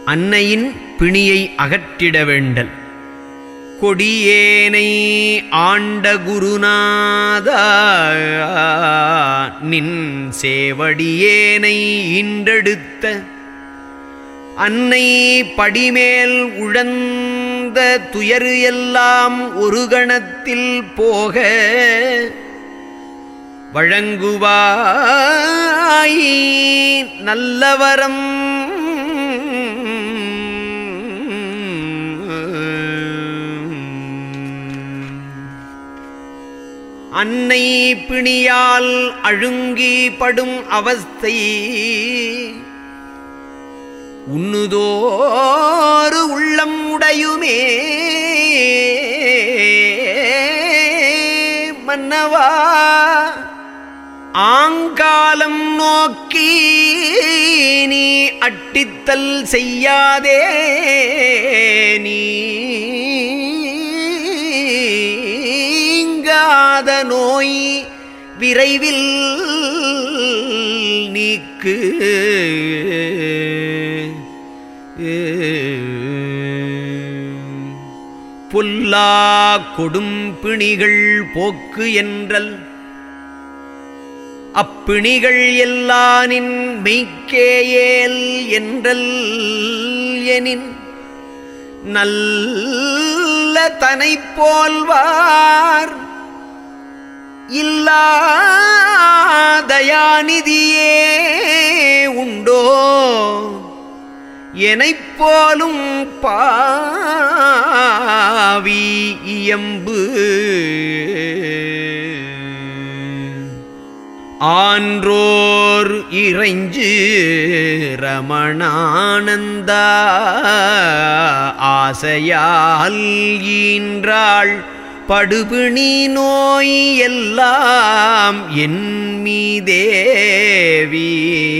அன்னையின் பிணியை அகற்றிட வேண்டல் கொடியேனை ஆண்ட குருநாதா நின் சேவடியேனை இன்றெடுத்த அன்னை படிமேல் உழந்த துயரு எல்லாம் ஒரு கணத்தில் போக வழங்குவாய் நல்லவரம் அன்னை பிணியால் அழுங்கி படும் அவஸ்தை உண்ணுதோறு உள்ளம் உடையுமே மன்னவா ஆங்காலம் நோக்கி நீ அட்டித்தல் செய்யாதே நீங்காத நோய் விரைவில் நீக்கு பொல்லா கொடும் பிணிகள் போக்கு என்றல் அப்பிணிகள் எல்லானின் மெய்க்கேயேல் என்றல் எனின் நல்ல தனை போல்வார் இல்லாதயாநிதியே உண்டோ எனைப் போலும் பாவி இயம்பு ஆன்றோர் இறைஞ்சு ரமணானந்தா ஆசையால் ஈன்றாள் படுபிணி நோய் எல்லாம் என் மீதேவி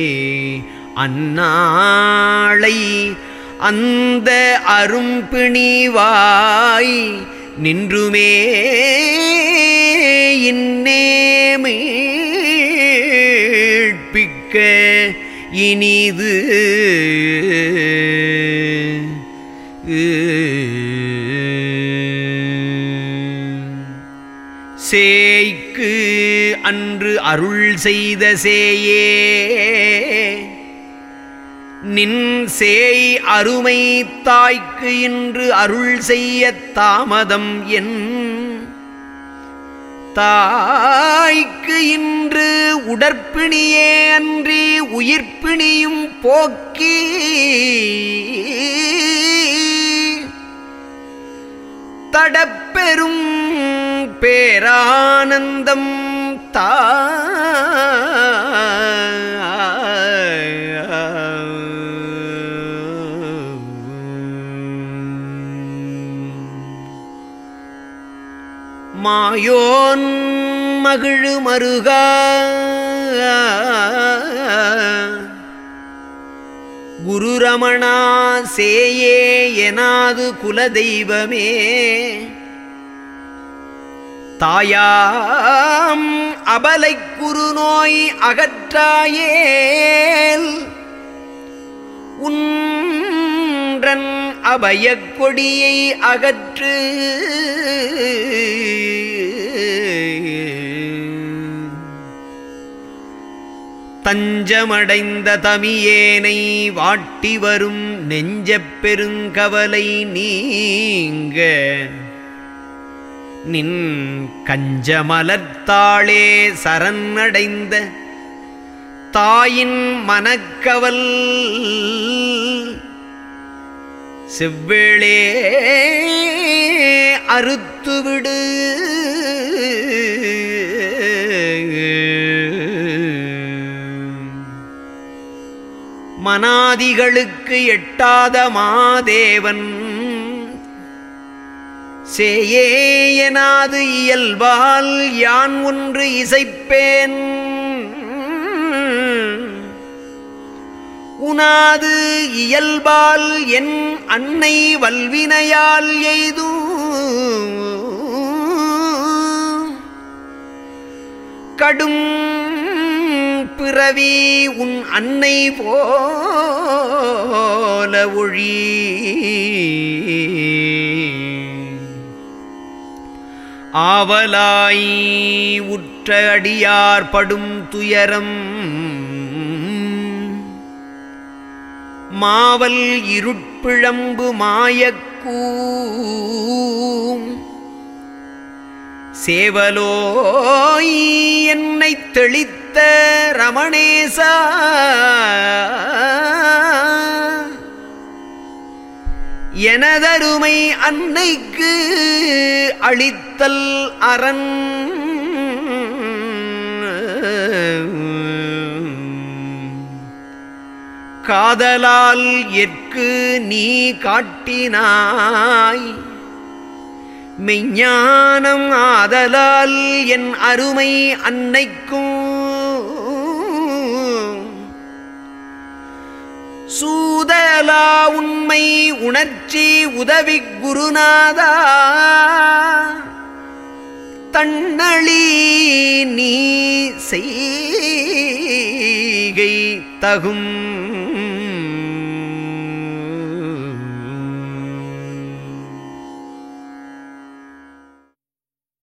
அந்நாளை அந்த அரும்பிணிவாய் நின்றுமே இன்னேமீட்பிக்க இனிது சேய்க்கு அன்று அருள் செய்த சேயே நின் சேய் அருமை தாய்க்கு இன்று அருள் செய்ய தாமதம் என் தாய்க்கு இன்று உடற்பிணியே அன்றி உயிர்ப்பிணியும் போக்கி தடப்பெரும் பேரானந்தம் தா மாயோன் மகிழு மருகா குரு ரமணா சேயே எனாது குலதெய்வமே தாயாம் அபலை குறுநோய் அகற்றாயேல் உன்றன் அபயக் கொடியை அகற்று தஞ்சமடைந்த தமியேனை வாட்டி வரும் நெஞ்சப் பெருங்கவலை நீங்க நின் கஞ்சமலர்த்தாளே சரணடைந்த தாயின் மனக்கவல் செவ்வேளே அறுத்துவிடு மனாதிகளுக்கு எட்டாத மாதேவன் சேயேயனாது இயல்பால் யான் ஒன்று இசைப்பேன் உனாது இயல்பால் என் அன்னை வல்வினையால் எய்து கடும் பிறவி உன் அன்னை போல ஒழி ஆவலாய் உற்ற அடியார் படும் துயரம் மாவல் இருட்பிழம்பு மாயக்கூம் சேவலோய் என்னை தெளித்த ரமணேசா எனதருமை அன்னைக்கு அளித்தல் அரண் காதலால் எற்கு நீ காட்டினாய் மெஞ்ஞானம் ஆதலால் என் அருமை அன்னைக்கும் சூதலா உண்மை உணர்ச்சி உதவி குருநாதா தன்னழி நீ செய்கை தகும்